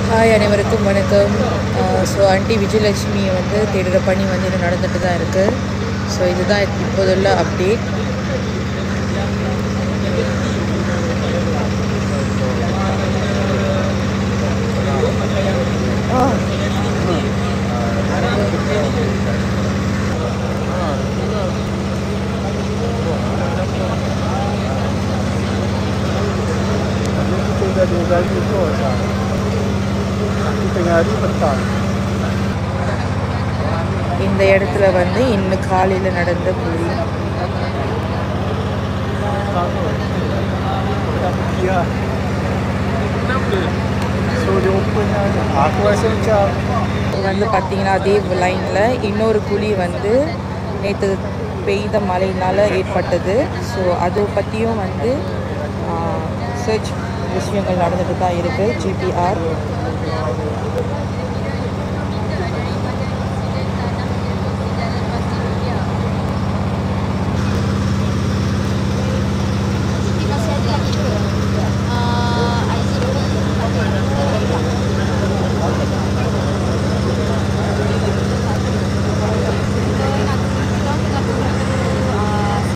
Hi அனைவருக்கும் வணக்கம் so aunty விஜயலட்சுமியை வந்து தேடுற பணி வந்து இன்னும் நடந்துட்டு தான் இருக்குது ஸோ இதுதான் இப்போதுள்ள update kita dah dua kali kot lah. Aku tengah hari petang. இந்த இடத்துல வந்து இன்னும் காலையில் நடந்த புலி Dah pergi lah. So dia open lah. Aku rasa macam வந்து பார்த்தீங்கன்னா அதே லைனில் இன்னொரு குழி வந்து நேற்று பெய்த மழையினால் ஏற்பட்டது ஸோ அதை பற்றியும் வந்து சர்ச் விஷயங்கள் நடந்துட்டு தான் இருக்குது ஜிபிஆர்